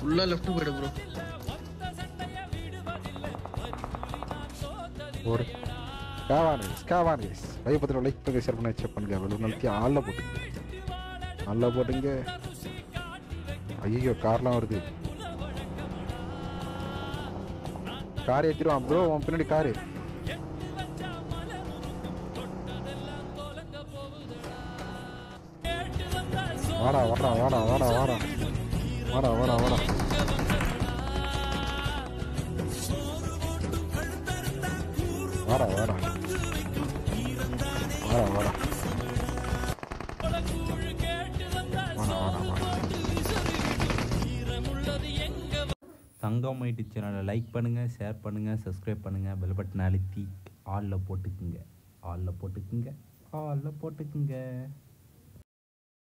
ஃபுல்லா லெஃப்ட் போயிடு ப்ரோ ஓடு ஸ்காவானிஸ் ஸ்காவானிஸ் பைய பத்திரம் லைக் பண்ணி ஷேர் பண்ணி செக் பண்ணுங்க வெளும் நாளைக்கு ஆளில் போட்டுங்க ஆளில் போட்டுங்க ஐயோ கார்லாம் வருது கார் ஏற்றிடுவான் ப்ரோ உன் பின்னாடி காரு வாடா வாடா வாடா வாடா வாடா வாடா வாடா வாடா வாடா வாடா வாடா வாடா வாடா வாடா வாடா தங்கம் மைட்டு சேனலை லைக் பண்ணுங்கள் ஷேர் பண்ணுங்கள் சப்ஸ்கிரைப் பண்ணுங்கள் பெல் பட்டன் அழுத்தி ஆலில் போட்டுக்குங்க ஆலில் போட்டுக்குங்க ஆலில் போட்டுக்குங்க